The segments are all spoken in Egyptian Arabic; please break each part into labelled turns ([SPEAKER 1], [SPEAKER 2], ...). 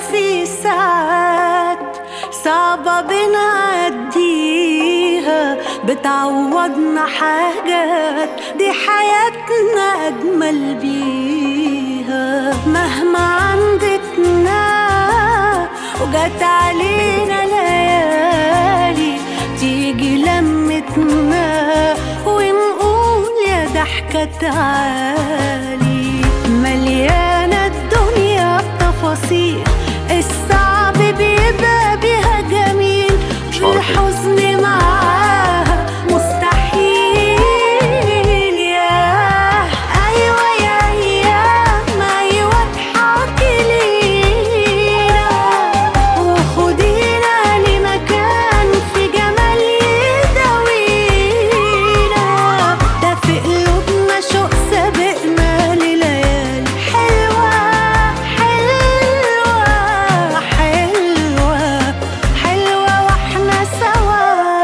[SPEAKER 1] وفي ساعات صعبة بنعديها بتعوضنا حاجات دي حياتنا أجمل بيها مهما عندتنا وجت علينا ليالي تيجي لمتنا ونقول يا ضحكة تعالي مليانة الدنيا بتفاصيل الصعب بيبقى بيها جميل الحزن معاها مستحيل يا أيوة يا أيام أيوة اضحكي لينا وخدينا لمكان في جمال يداوينا ده في قلوبنا شوق سابقنا لليالي حلوة حلوة حلوة حلوة واحنا سوا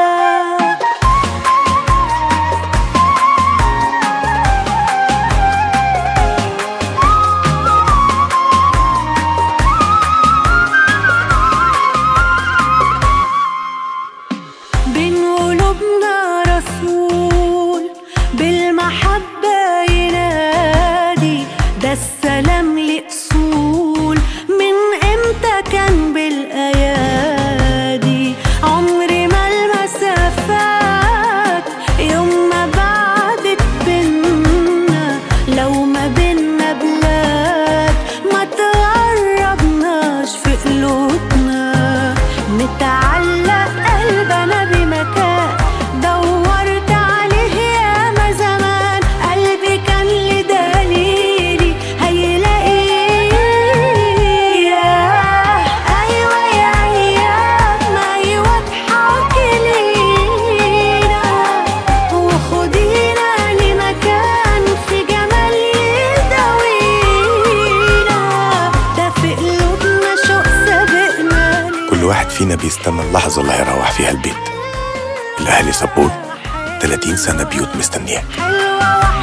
[SPEAKER 1] بين قلوبنا رسول بالمحبة ينادي ده السلام لأصول من امتى كان بالأيادي عمري ما المسافات يوم ما بعدت بينا لو ما بينا بلاد ما تقربناش في قلوبنا متعلق قلبنا بمكان دورت عليه ياما زمان قلبي كان لي دليلي هيلاقيه ايوه يا ايام ايوه اضحكي لينا وخدينا لمكان في جمال يداوينا ده في قلوبنا شوق سابقنا
[SPEAKER 2] كل واحد فينا بيستنى اللحظة اللي هيروح فيها البيت الأهلي سبورت 30 سنة بيوت مستنياك
[SPEAKER 1] حلوة